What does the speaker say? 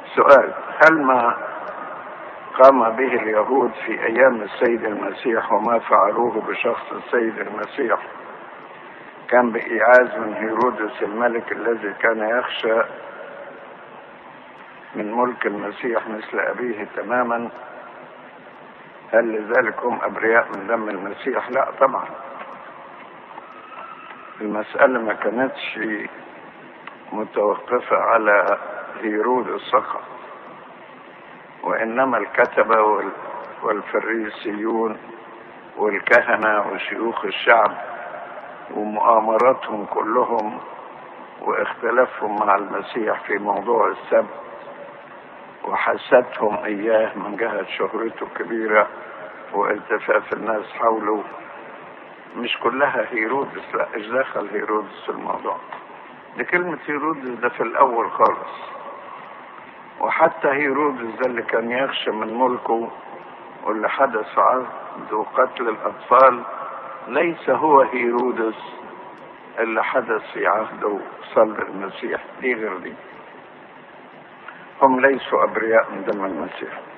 سؤال هل ما قام به اليهود في ايام السيد المسيح وما فعلوه بشخص السيد المسيح كان بإيعاز من هيرودس الملك الذي كان يخشى من ملك المسيح مثل أبيه تماما هل لذلك هم أبرياء من دم المسيح لا طبعا المسألة ما كانتش متوقفة على هيرودس فقط وإنما الكتبة والفريسيون والكهنة وشيوخ الشعب ومؤامراتهم كلهم واختلافهم مع المسيح في موضوع السبت وحسدهم اياه من جهه شهرته الكبيره والتفاف الناس حوله مش كلها هيرودس لا ايش دخل هيرودس في الموضوع دي كلمة هيرودس ده في الأول خالص وحتى هيرودس ده اللي كان يخشى من ملكه واللي حدث في عهده قتل الأطفال ليس هو هيرودس اللي حدث في عهده صلب المسيح دي غير دي هم ليسوا أبرياء من دم المسيح